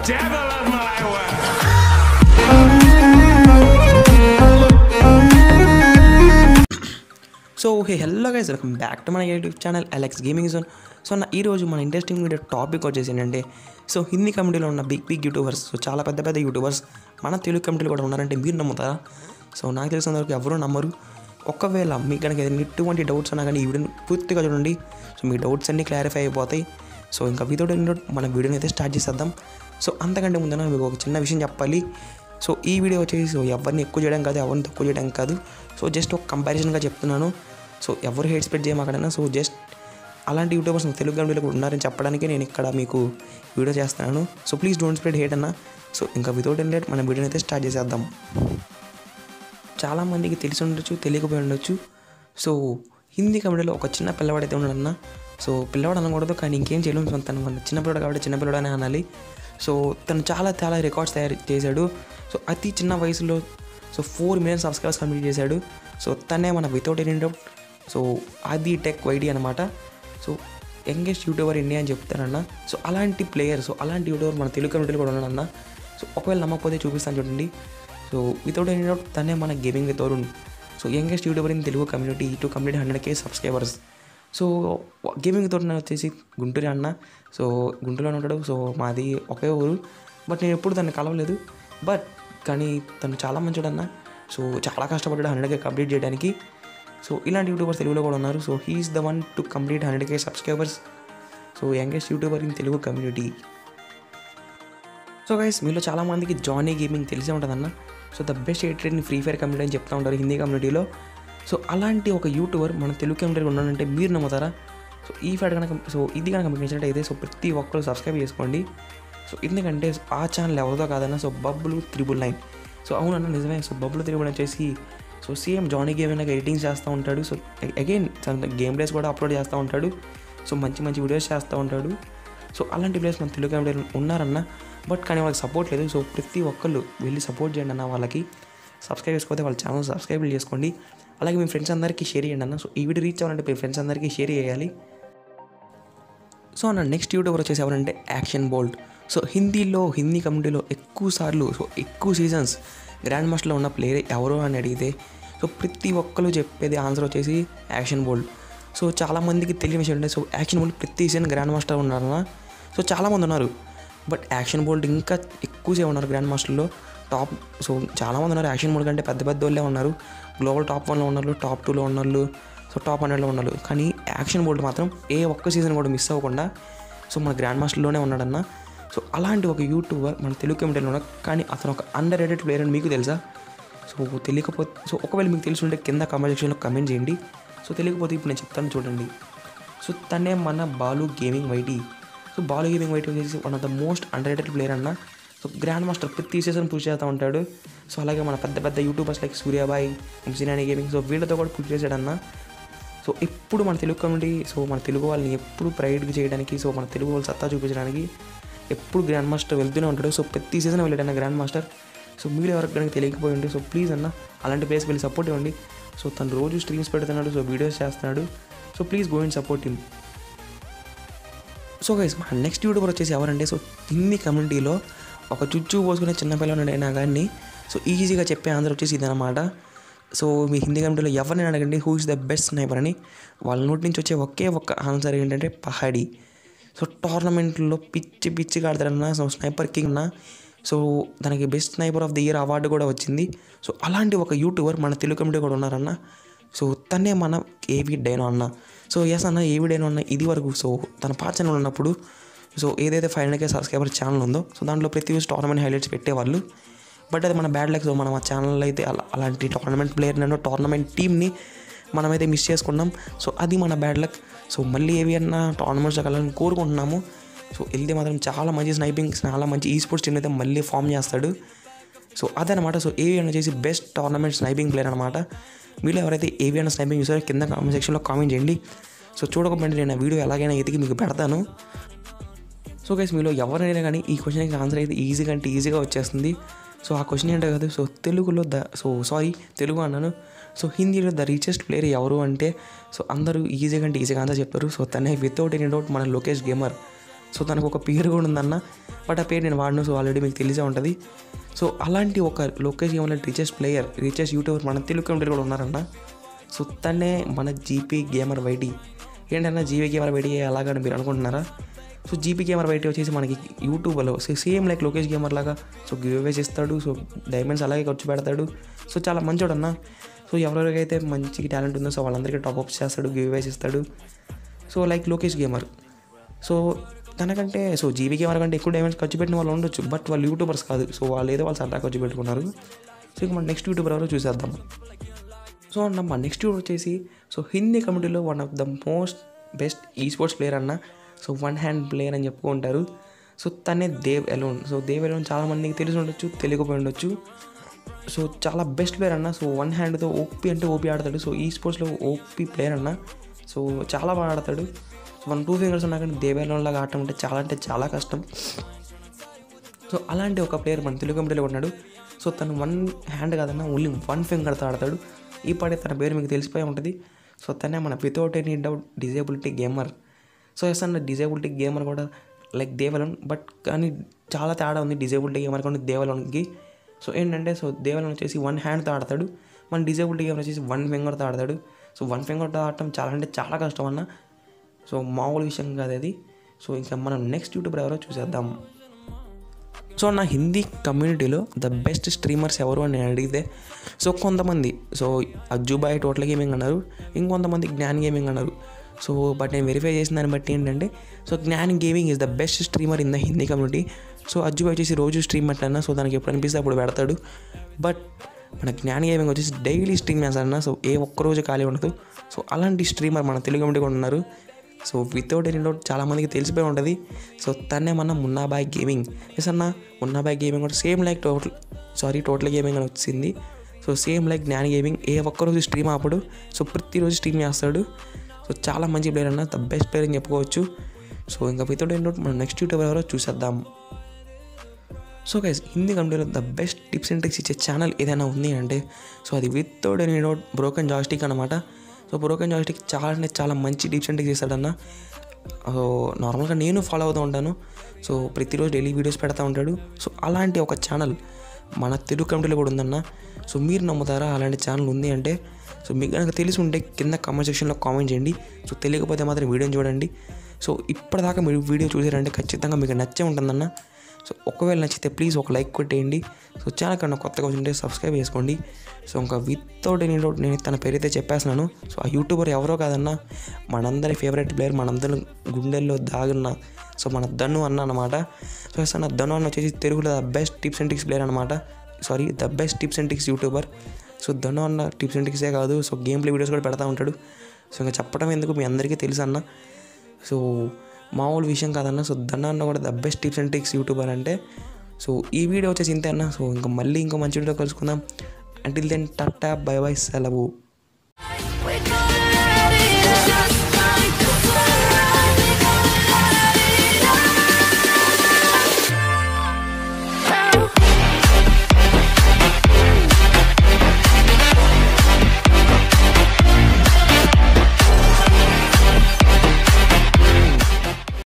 devil of my work. So hey hello guys welcome back to మన YouTube channel Alex gaming zone so నా ఈరోజు మన interesting video topic వచ్చేసి ఏంటంటే so Hindi కమ్యూనిటీలో ఉన్న బిగ్ బిగ్ యూట్యూబర్స్ సో చాలా పెద్ద పెద్ద యూట్యూబర్స్ మన తెలుగు కమ్యూనిటీలో కూడా ఉన్నారంటే మీరు నమ్ముతారా సో నాకు తెలిసినంత వరకు ఎవరూ నమ్మరు ఒకవేళ మీకు కనుక ఏదైనా ఎటువంటి డౌట్స్ ఉన్నా కానీ ఈ వీడియోని పూర్తిగా చూడండి సో మీ డౌట్స్ అన్నీ క్లారిఫై అయిపోతాయి సో ఇంకా వితౌట్ ఎనీ డౌట్ మన వీడియోని అయితే స్టార్ట్ చేసేద్దాం సో అంతకంటే ముందర మీకు ఒక చిన్న విషయం చెప్పాలి సో ఈ వీడియో వచ్చేసి సో ఎవరిని ఎక్కువ చేయడం కాదు ఎవరిని తక్కువ చేయడం కాదు సో జస్ట్ ఒక కంపారిజన్గా చెప్తున్నాను సో ఎవరు హెడ్ స్ప్రెడ్ చేయమాకడైనా సో జస్ట్ అలాంటి యూట్యూబర్స్ తెలుగు గంటలో కూడా ఉన్నారని చెప్పడానికి నేను ఇక్కడ మీకు వీడియో చేస్తున్నాను so please don't spread hate అన్న సో ఇంకా వితౌట్ ఎన్ మన వీడియోని అయితే స్టార్ట్ చేసేద్దాం చాలామందికి తెలిసి ఉండొచ్చు తెలియకపోయి ఉండొచ్చు సో హిందీ కమెడీలో ఒక చిన్న పిల్లవాడు అయితే ఉన్నాడన్న సో పిల్లవాడు అనకూడదు కానీ ఇంకేం చేయలేము సో తను మన చిన్న పిల్లవాడు కాబట్టి చిన్న పిల్లవాడు అని అనాలి సో తను చాలా చాలా రికార్డ్స్ తయారు చేశాడు సో అతి చిన్న వయసులో so four million subscribers complete చేశాడు సో తనే మన వితౌట్ ఎనీ డౌట్ సో అది టెక్ వైడి అనమాట సో యంగెస్ట్ యూట్యూబర్ ఇండియా అని చెప్తారన్న సో అలాంటి ప్లేయర్ సో అలాంటి యూట్యూబర్ మన తెలుగు కమ్యూనిటీలో కూడా ఉన్నాడన్న సో ఒకవేళ నమ్మకపోతే చూపిస్తాను చూడండి సో వితౌట్ ఎనీ డౌట్ తనే మన gaming with Varun so youngest YouTuber in Telugu community to complete hundred K subscribers so gaming తోటి వచ్చేసి గుంటూరు అన్న సో గుంటూరులో ఉంటాడు సో మాది ఒకే ఊరు బట్ నేను ఎప్పుడు తను కలవలేదు బట్ కానీ తను చాలా మంచోడు అన్న సో చాలా కష్టపడ్డాడు హండ్రెడ్ కే కంప్లీట్ చేయడానికి సో ఇలాంటి యూట్యూబర్స్ తెలుగులో కూడా ఉన్నారు so he's the one to complete hundred K subscribers so youngest YouTuber in Telugu community so guys మీలో చాలామందికి జానీ గేమింగ్ తెలిసే ఉంటుందన్న so the best editor in free fire community అని చెప్తా ఉంటారు హిందీ కమ్యూనిటీలో సో అలాంటి ఒక యూట్యూబర్ మన తెలుగు కమ్యూనిటీలో ఉన్నాడంటే మీరు నమ్ముతారా సో ఈ ఫైట్ కనుక సో ఇది కనుక మీకు నచ్చినట్టయితే సో ప్రతి ఒక్కరు సబ్స్క్రైబ్ చేసుకోండి సో ఎందుకంటే ఆ ఛానల్ ఎవరిదో కాదన్న so Babbulu triple nine so అవునన్న నిజమే సో బబ్బులు త్రిబుల్ వచ్చేసి సో సేమ్ జానీ గేమ్ అయినా ఎడిటింగ్ చేస్తూ ఉంటాడు సో అగైన్ గేమ్ ప్లేస్ కూడా అప్లోడ్ చేస్తూ ఉంటాడు సో మంచి మంచి వీడియోస్ చేస్తూ ఉంటాడు సో అలాంటి ప్లేస్ మన తెలుగు కమ్యూనిటీ ఉన్నారన్న బట్ కానీ వాళ్ళకి సపోర్ట్ లేదు సో ప్రతి ఒక్కళ్ళు వెళ్ళి సపోర్ట్ చేయండి అన్న వాళ్ళకి సబ్స్క్రైబ్ చేసుకోతే వాళ్ళ ఛానల్ సబ్స్క్రైబ్ చేసుకోండి అలాగే మీ ఫ్రెండ్స్ అందరికీ షేర్ చేయండి అన్న సో ఈ వీడియో రీచ్ అవ్వాలంటే మీ ఫ్రెండ్స్ అందరికీ షేర్ చేయాలి సో అన్న నెక్స్ట్ యూట్యూబర్ వచ్చేసి ఎవరంటే యాక్షన్ బోల్డ్ సో హిందీలో హిందీ కమ్యూనిటీలో ఎక్కువ సార్లు సో ఎక్కువ సీజన్స్ గ్రాండ్ మాస్టర్లో ఉన్న ప్లేయర్ ఎవరు అని అడిగితే సో ప్రతి ఒక్కరు చెప్పేది ఆన్సర్ వచ్చేసి యాక్షన్ బోల్డ్ సో చాలామందికి తెలియని విషయం అంటే సో యాక్షన్ బోల్డ్ ప్రతి సీజన్ గ్రాండ్ మాస్టర్ ఉన్నారన్న సో చాలామంది ఉన్నారు బట్ యాక్షన్ బోల్డ్ ఇంకా ఎక్కువసేపు ఉన్నారు గ్రాండ్ మాస్టర్లో టాప్ సో చాలామంది ఉన్నారు యాక్షన్ బోల్డ్ కంటే పెద్ద పెద్ద వాళ్ళే ఉన్నారు గ్లోబల్ టాప్ వన్లో ఉన్నారు టాప్ టూలో ఉన్నారు సో టాప్ హండ్రెడ్లో ఉన్నారు కానీ యాక్షన్ బోల్డ్ మాత్రం ఏ ఒక్క సీజన్ కూడా మిస్ అవ్వకుండా సో మన గ్రాండ్ మాస్టర్లోనే ఉన్నాడన్న సో అలాంటి ఒక యూట్యూబర్ మన తెలుగు కమిటీలో ఉన్నాడు కానీ అతను ఒక అండర్ రేటెడ్ ప్లేయర్ అని మీకు తెలుసా సో తెలియకపోతే సో ఒకవేళ మీకు తెలిసి ఉంటే కింద కామెంట్ సెక్షన్లో కమెంట్ చేయండి సో తెలియకపోతే ఇప్పుడు నేను చెప్తాను చూడండి సో తనే మన Balu gaming YT so Balu gaming YT వచ్చేసి one of the most underrated player అన్న సో గ్రాండ్ మాస్టర్ ప్రతి సీజన్ పుష్ చేస్తూ ఉంటాడు సో అలాగే మన పెద్ద పెద్ద YouTubers like Suryabhai Vamsinani gaming so వీళ్ళతో కూడా పుష్ చేశాడన్న సో ఎప్పుడు మన తెలుగు కమ్యూనిటీ సో మన తెలుగు వాళ్ళని ఎప్పుడు ప్రైడ్గా చేయడానికి సో మన తెలుగు వాళ్ళు సత్తా చూపించడానికి ఎప్పుడు గ్రాండ్ మాస్టర్ వెళ్తూనే ఉంటాడు సో ప్రతి సీజన్ వెళ్ళాడన్న గ్రాండ్ మాస్టర్ సో మీరు ఎవరికి కనుక తెలియకపోయి ఉంటే సో ప్లీజ్ అన్న అలాంటి ప్లేస్కి వెళ్ళి సపోర్ట్ ఇవ్వండి సో తను రోజు స్ట్రీమ్స్ పెడుతున్నాడు సో వీడియోస్ చేస్తున్నాడు so please go and support him so guys మన నెక్స్ట్ యూట్యూబర్ వచ్చేసి ఎవరంటే సో హిందీ కమ్యూనిటీలో ఒక చుచ్చు పోసుకునే చిన్న పిల్లవాడైనా కానీ సో ఈజీగా చెప్పే ఆన్సర్ వచ్చేసి ఇదన్నమాట సో మీ హిందీ కమ్యూనిటీలో ఎవరిని అడగండి who is the best sniper అని వాళ్ళ నోటి నుంచి వచ్చే ఒకే ఒక్క ఆన్సర్ ఏంటంటే పహాడీ సో టోర్నమెంట్లో పిచ్చి పిచ్చిగా ఆడతారన్న సో స్నైపర్ కింగ్ అన్న సో దానికి best sniper of the year award కూడా వచ్చింది సో అలాంటి ఒక యూట్యూబర్ మన తెలుగు కమిటీ కూడా ఉన్నారన్న సో తనే మన ఏవి డైనో అన్న సో ఎస్ అన్న ఏవి డైనో అన్న ఇది వరకు సో తన పాత ఛానల్ ఉన్నప్పుడు సో ఏదైతే five hundred K subscriber channel ఉందో సో దాంట్లో ప్రతి రోజు టోర్నమెంట్ హైలైట్స్ పెట్టేవాళ్ళు బట్ అది మన బ్యాడ్ లక్ సో మనం ఆ ఛానల్ అయితే అలా అలాంటి టోర్నమెంట్ ప్లేయర్ నన్ను టోర్నమెంట్ టీమ్ని మనమైతే మిస్ చేసుకున్నాం సో అది మన బ్యాడ్ లక్ సో మళ్ళీ ఏవి అన్న టోర్నమెంట్స్లోకి వెళ్ళాలని కోరుకుంటున్నాము సో వెళ్తే మాత్రం చాలా మంచి స్నైపింగ్ చాలా మంచి ఈ స్పోర్ట్స్ టీమ్ అయితే మళ్ళీ ఫామ్ చేస్తాడు సో అదనమాట సో ఏవిఎన్ వచ్చేసి బెస్ట్ టోర్నమెంట్ స్నైపింగ్ ప్లేయర్ అనమాట మీలో ఎవరైతే ఏవిఎన్ స్నైపింగ్ చూసారో కింద కామెంట్ సెక్షన్లో కామెంట్ చేయండి సో చూడకపోతే నేను ఆ వీడియో ఎలాగైనా ఎతికి మీకు పెడతాను సో గైస్ మీలో ఎవరైనా కానీ ఈ క్వశ్చన్కి ఆన్సర్ అయితే ఈజీగా అంటే ఈజీగా వచ్చేస్తుంది సో ఆ క్వశ్చన్ ఏంటో కాదు సో తెలుగులో ద సో సారీ తెలుగు అన్నాను సో హిందీలో ద రీచెస్ట్ ప్లేయర్ ఎవరు అంటే సో అందరూ ఈజీగా అంటే ఈజీగా ఆన్సర్ చెప్తారు సో తనే వితౌట్ ఎనీ డౌట్ మన లోకేష్ గేమర్ సో తనకు ఒక పేరు కూడా ఉందన్న బట్ ఆ పేరు నేను వాడను సో ఆల్రెడీ మీకు తెలిసే ఉంటుంది సో అలాంటి ఒక Lokesh gamer richest player richest YouTuber మన తెలుగు కమ్యూనిటీ కూడా ఉన్నారన్న సో తనే మన జీపీ గేమర్ వైటీ ఏంటన్నా జీపీ గేమర్ వైటీ అలాగని మీరు అనుకుంటున్నారా సో జీపీ గేమర్ వైటీ వచ్చేసి మనకి యూట్యూబ్లో so same like Lokesh gamer లాగా సో గివ్వేస్ ఇస్తాడు సో డైమండ్స్ అలాగే ఖర్చు పెడతాడు సో చాలా మంచోడు అన్న సో ఎవరెవరికైతే మంచి టాలెంట్ ఉందో సో వాళ్ళందరికీ టాప్ అప్స్ చేస్తాడు గివ్వేస్ ఇస్తాడు so like Lokesh gamer so తనకంటే సో జీబీ గేమర్ కంటే ఎక్కువ డైమండ్స్ ఖర్చు పెట్టిన వాళ్ళు ఉండొచ్చు బట్ వాళ్ళు యూట్యూబర్స్ కాదు సో వాళ్ళు ఏదో వాళ్ళు సరదా ఖర్చు పెట్టుకున్నారు సో ఇక మన నెక్స్ట్ యూట్యూబర్ ఎవరో చూసేద్దాం సో అన్న మా నెక్స్ట్ యూట్యూబర్ వచ్చేసి సో హిందీ కమ్యూనిటీలో one of the most best esports player అన్న సో వన్ హ్యాండ్ ప్లేయర్ అని చెప్పుకుంటారు సో తనే దేవ్ ఎలోన్ సో దేవ్ ఎలోన్ చాలా మందికి తెలిసి ఉండొచ్చు తెలియకపోయి ఉండొచ్చు సో చాలా బెస్ట్ ప్లేయర్ అన్న సో వన్ హ్యాండ్తో ఓపీ అంటే ఓపీ ఆడతాడు సో ఈ స్పోర్ట్స్లో ఓపీ ప్లేయర్ అన్న సో చాలా బాగా ఆడతాడు సో వన్ టూ ఫింగర్స్ ఉన్నా కానీ దేవేలోన్ లాగా ఆడటం అంటే చాలా అంటే చాలా కష్టం సో అలాంటి ఒక ప్లేయర్ మన తెలుగు కంపెనీలో ఉన్నాడు సో తను వన్ హ్యాండ్ కాదన్నా ఓన్లీ వన్ ఫింగర్తో ఆడతాడు ఈ పాడే తన పేరు మీకు తెలిసిపోయి ఉంటుంది సో తనే మన without any doubt disability gamer so yes అన్న డిజేబిలిటీ గేమర్ కూడా లైక్ దేవలన్ బట్ కానీ చాలా తేడా ఉంది డిజేబిలిటీ గేమర్ కానీ దేవలన్కి సో ఏంటంటే సో దేవలన్ వచ్చేసి వన్ హ్యాండ్తో ఆడతాడు మన డిజేబిలిటీ గేమర్ వచ్చేసి వన్ ఫింగర్తో ఆడతాడు సో వన్ ఫింగర్తో ఆడటం చాలా అంటే చాలా కష్టం అన్న సో మామూలు విషయం కాదు అది సో ఇంకా మనం నెక్స్ట్ యూట్యూబర్ ఎవరో చూసేద్దాం సో నా హిందీ కమ్యూనిటీలో ద బెస్ట్ స్ట్రీమర్స్ ఎవరు అని నేను అడిగితే సో కొంతమంది సో అజ్జుబాయ్ టోటల్ గేమింగ్ అన్నారు ఇంకొంతమంది జ్ఞాన్ గేమింగ్ అన్నారు సో బట్ నేను వెరిఫై చేసిన దాన్ని బట్టి ఏంటంటే so Gyan gaming is the best streamer in the Hindi community so Ajjubhai వచ్చేసి రోజు స్ట్రీమ్ పెట్టన్నా సో దానికి ఎప్పుడు అనిపిస్తే అప్పుడు పెడతాడు బట్ మన జ్ఞాన్ గేమింగ్ వచ్చేసి డైలీ స్ట్రీమ్ చేస్తాడన్నా సో ఏ ఒక్క రోజు ఖాళీ ఉండదు సో అలాంటి స్ట్రీమర్ మన తెలుగు కమ్యూనిటీ కూడా ఉన్నారు సో వితౌట్ ఎనీ డౌట్ చాలా మందికి తెలిసిపోయి ఉంటుంది సో తనే మన మున్నాబాయ్ గేమింగ్ ఎస్ అన్న మున్నాబాయ్ గేమింగ్ కూడా same like total sorry total gaming అని వచ్చింది so same like Gyan gaming ఏ ఒక్కరోజు స్ట్రీమ్ ఆపడు సో ప్రతిరోజు స్ట్రీమ్ చేస్తాడు సో చాలా మంచి ప్లేయర్ అన్న ద బెస్ట్ ప్లేయర్ అని చెప్పుకోవచ్చు సో ఇంకా వితౌట్ ఎనీ డౌట్ మనం నెక్స్ట్ యూట్యూబర్ ఎవరో చూసేద్దాం సో గైస్ హిందీ కంపెనీలో the best tips and tricks ఇచ్చే ఛానల్ ఏదైనా ఉంది అంటే సో అది without any doubt broken joystick అనమాట సో బ్రోకెన్ జాస్టిక్ చాలా అంటే చాలా మంచి టిప్స్ అండ్ ట్రిక్స్ ఇస్తాడన్న సో నార్మల్గా నేను ఫాలో అవుతూ ఉంటాను సో ప్రతిరోజు డైలీ వీడియోస్ పెడతా ఉంటాడు సో అలాంటి ఒక ఛానల్ మన తెలుగు కమిటీలో కూడా ఉందన్న సో మీరు నమ్ముతారా అలాంటి ఛానల్ ఉంది అంటే సో మీకు కనుక తెలిసి ఉంటే కింద కామెంట్ సెక్షన్లో కామెంట్ చేయండి సో తెలియకపోతే మాత్రం వీడియోని చూడండి సో ఇప్పటిదాకా మీరు వీడియో చూసారంటే ఖచ్చితంగా మీకు నచ్చే ఉంటుందన్న సో ఒకవేళ నచ్చితే ప్లీజ్ ఒక లైక్ కొట్టేయండి సో ఛానల్ కన్నా కొత్తగా ఉంటే సబ్స్క్రైబ్ చేసుకోండి సో ఇంకా వితౌట్ ఎనీ డౌట్ నేను తన పేరైతే చెప్పేస్తున్నాను సో ఆ యూట్యూబర్ ఎవరో కాదన్నా మనందరి ఫేవరెట్ ప్లేయర్ మనందరి గుండెల్లో దాగున్న సో మన ధను అన్న అనమాట సో ఎస్ అన్న ధను అన్న వచ్చేసి తెలుగులో the best tips and tricks player అనమాట sorry the best tips and tricks youtuber so Dhanu అన్న టిప్స్ అండ్ ట్రిక్సే కాదు సో గేమ్ ప్లే వీడియోస్ కూడా పెడతా ఉంటాడు సో ఇంకా చెప్పడం ఎందుకు మీ అందరికీ తెలుసు అన్న సో మామూలు విషయం కాదన్న సో ధన అన్న కూడా the best tips and tricks youtuber అంటే సో ఈ వీడియో వచ్చేసి ఇంతే అన్న సో ఇంకా మళ్ళీ ఇంకో మంచి వీడియో కలుసుకుందాం until then tata bye bye సెలవు We got it ready to just